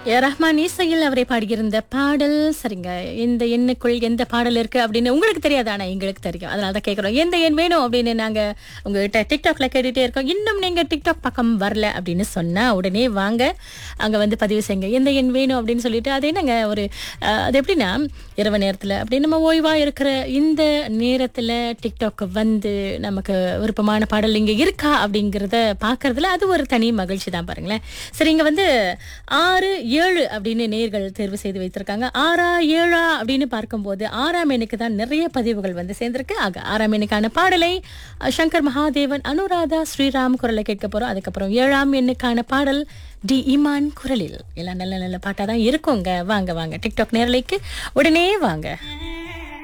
ஏ ரஹ்மான் இசையில் அவரை பாடியிருந்த பாடல் சரிங்க இந்த எண்ணுக்குள் எந்த பாடல் இருக்கு அப்படின்னு உங்களுக்கு தெரியாது ஆனா எங்களுக்கு தெரியும் அதனால தான் கேட்குறோம் எந்த எண் வேணும் அப்படின்னு நாங்க உங்ககிட்ட டிக்டாக்ல கேட்டுட்டே இருக்கோம் இன்னும் நீங்க டிக்டாக் பக்கம் வரல அப்படின்னு சொன்னா உடனே வாங்க அங்க வந்து பதிவு செய்யுங்க எந்த எண் வேணும் அப்படின்னு சொல்லிட்டு அது என்னங்க ஒரு அஹ், அது எப்படின்னா இரவு நேரத்துல அப்படி நம்ம ஓய்வா இருக்கிற இந்த நேரத்துல டிக்டாக் வந்து நமக்கு விருப்பமான பாடல் இங்க இருக்கா அப்படிங்கறத பாக்குறதுல அது ஒரு தனி மகிழ்ச்சி தான் பாருங்களேன் சரி இங்க வந்து ஆறு ஏழு அப்படின்னு நேர்கள் தேர்வு செய்து வைத்திருக்காங்க ஆறா ஏழா அப்படின்னு பார்க்கும்போது ஆறாம் எண்ணுக்கு தான் நிறைய பதிவுகள் வந்து சேர்ந்திருக்கு ஆக ஆறாம் எண்ணுக்கான பாடலை அஹ், சங்கர் மகாதேவன் அனுராதா ஸ்ரீராம் குரலை கேட்க போறோம் அதுக்கப்புறம் ஏழாம் எண்ணுக்கான பாடல் டி இமான் குரலில் எல்லாம் நல்ல நல்ல பாட்டா தான் இருக்குங்க வாங்க வாங்க டிக்டாக் நேரலைக்கு உடனே வாங்க